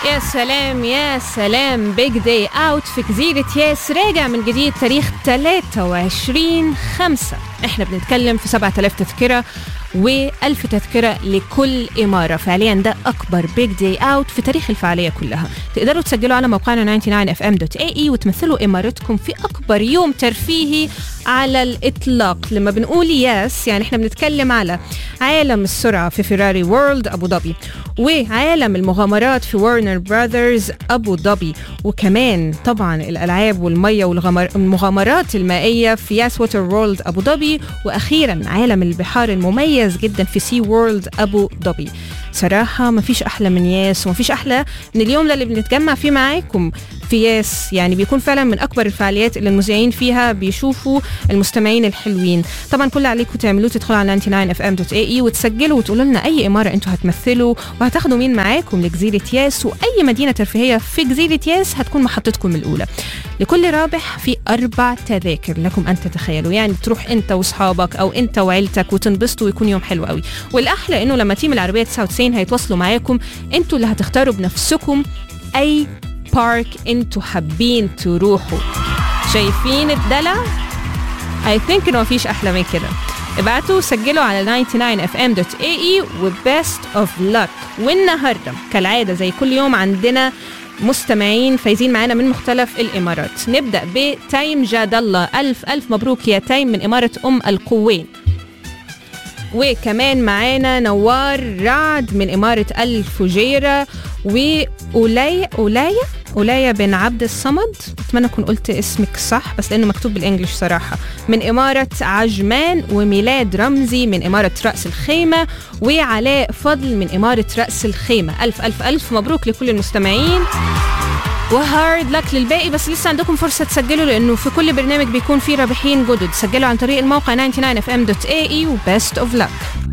يا سلام يا سلام بيج داي اوت في جزيرة ياس راجع من جديد تاريخ 23 5 احنا بنتكلم في 7000 تذكرة و1000 تذكرة لكل إمارة فعليا ده أكبر بيج داي أوت في تاريخ الفعالية كلها تقدروا تسجلوا على موقعنا 99fm.ae وتمثلوا إمارتكم في أكبر يوم ترفيهي على الإطلاق لما بنقول ياس يعني احنا بنتكلم على عالم السرعة في فيراري وورلد أبو ظبي وعالم المغامرات في ورنر براذرز أبو ظبي وكمان طبعا الألعاب والمية والمغامرات المائية في ياس ووتر وورلد أبو ظبي وأخيرا عالم البحار المميز جدا في سي وورلد أبو ظبي صراحة ما فيش أحلى من ياس وما فيش أحلى من اليوم ده اللي بنتجمع فيه معاكم في ياس يعني بيكون فعلا من أكبر الفعاليات اللي المذيعين فيها بيشوفوا المستمعين الحلوين طبعا كل اللي عليكم تعملوه تدخلوا على 99fm.ae وتسجلوا وتقولوا لنا أي إمارة أنتوا هتمثلوا وهتاخدوا مين معاكم لجزيرة ياس وأي مدينة ترفيهية في جزيرة ياس هتكون محطتكم الأولى لكل رابح في أربع تذاكر لكم أن تتخيلوا يعني تروح أنت وأصحابك أو أنت وعيلتك وتنبسطوا ويكون يوم حلو قوي والأحلى إنه لما تيم العربية 99 هيتواصلوا معاكم أنتوا اللي هتختاروا بنفسكم أي بارك أنتوا حابين تروحوا شايفين الدلع؟ I think إنه مفيش أحلى من كده ابعتوا سجلوا على 99fm.ae وبيست اوف luck والنهارده كالعاده زي كل يوم عندنا مستمعين فايزين معانا من مختلف الامارات نبدا بتايم جاد الله الف الف مبروك يا تايم من اماره ام القوين وكمان معانا نوار رعد من إمارة الفجيرة وأولية أولية أولية بن عبد الصمد أتمنى أكون قلت اسمك صح بس لأنه مكتوب بالإنجليش صراحة من إمارة عجمان وميلاد رمزي من إمارة رأس الخيمة وعلاء فضل من إمارة رأس الخيمة ألف ألف ألف مبروك لكل المستمعين وهارد لك للباقي بس لسه عندكم فرصة تسجلوا لأنه في كل برنامج بيكون فيه رابحين جدد سجلوا عن طريق الموقع 99fm.ae وبست اوف luck